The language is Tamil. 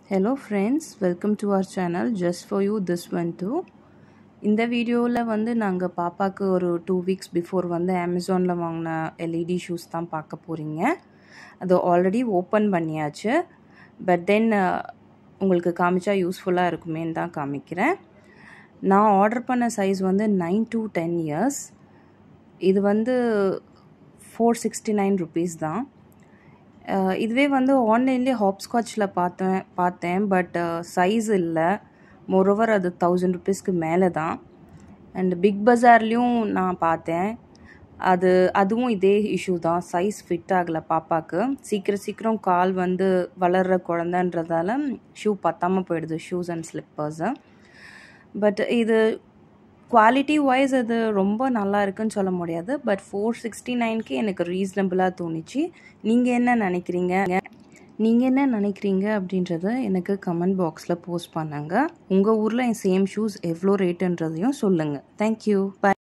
hello friends welcome to our channel just for you this one two இந்த வீடியோவில் வந்து நாங்கள் பாப்பாவுக்கு ஒரு டூ வீக்ஸ் பிஃபோர் வந்து அமேசானில் வாங்கின எல்இடி ஷூஸ் தான் பார்க்க போகிறீங்க அது ஆல்ரெடி ஓப்பன் பண்ணியாச்சு பட் தென் உங்களுக்கு காமிச்சா யூஸ்ஃபுல்லாக இருக்குமேன்னு தான் காமிக்கிறேன் நான் ஆர்டர் பண்ண சைஸ் வந்து நைன் டு டென் இயர்ஸ் இது வந்து ஃபோர் சிக்ஸ்டி நைன் ருபீஸ் தான் இதுவே வந்து ஆன்லைன்லேயே ஹாப்ஸ்காட்சில் பார்த்தேன் பார்த்தேன் பட் சைஸ் இல்லை மொரோவர் அது தௌசண்ட் ருபீஸ்க்கு மேலே தான் அண்ட் பிக் பஜார்லேயும் நான் பார்த்தேன் அது அதுவும் இதே இஷ்யூ தான் சைஸ் ஃபிட் ஆகலை பாப்பாவுக்கு சீக்கிரம் சீக்கிரம் கால் வந்து வளர்கிற குழந்தைன்றதால ஷூ பத்தாமல் போயிடுது ஷூஸ் அண்ட் ஸ்லிப்பர்ஸு பட் இது குவாலிட்டி வைஸ் அது ரொம்ப நல்லா இருக்குன்னு சொல்ல முடியாது பட் ஃபோர் சிக்ஸ்டி நைன்க்கு எனக்கு ரீசனபிளாக தோணுச்சு நீங்கள் என்ன நினைக்கிறீங்க நீங்கள் என்ன நினைக்கிறீங்க அப்படின்றத எனக்கு கமெண்ட் பாக்ஸில் போஸ்ட் பண்ணுங்க உங்கள் ஊரில் என் சேம் ஷூஸ் எவ்வளோ ரேட்டுன்றதையும் சொல்லுங்கள் தேங்க்யூ பை